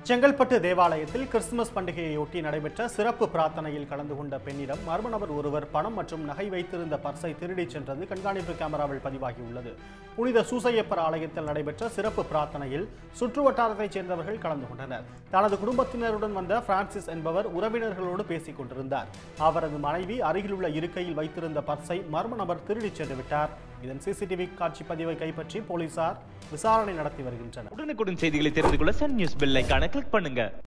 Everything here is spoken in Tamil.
செங்கல்பட்டு தேவாலயத்தில் கிறிஸ்துமஸ் பண்டிகையொட்டி நடைபெற்ற சிறப்பு பிரார்த்தனையில் கலந்து கொண்ட பெண்ணிடம் மர்ம நபர் ஒருவர் பணம் மற்றும் நகை வைத்திருந்த பர்ஸை திருடிச் சென்றது கண்காணிப்பு கேமராவில் பதிவாகியுள்ளது புனித சூசையப்பர் ஆலயத்தில் நடைபெற்ற சிறப்பு பிரார்த்தனையில் சுற்று வட்டாரத்தைச் சேர்ந்தவர்கள் கலந்து கொண்டனர் தனது குடும்பத்தினருடன் வந்த பிரான்சிஸ் என்பவர் உறவினர்களோடு பேசிக் கொண்டிருந்தார் அவரது மனைவி அருகிலுள்ள இருக்கையில் வைத்திருந்த பர்ஸை மர்ம நபர் திருடிச் சென்று விட்டார் இதன் சிசிடிவி காட்சி பதிவை கைப்பற்றி போலீசார் விசாரணை நடத்தி வருகின்றனர் உடனுக்குடன் செய்திகளை தெரிந்து கொள்ள சன் நியூஸ் பெல் ஐகானை கிளிக் பண்ணுங்க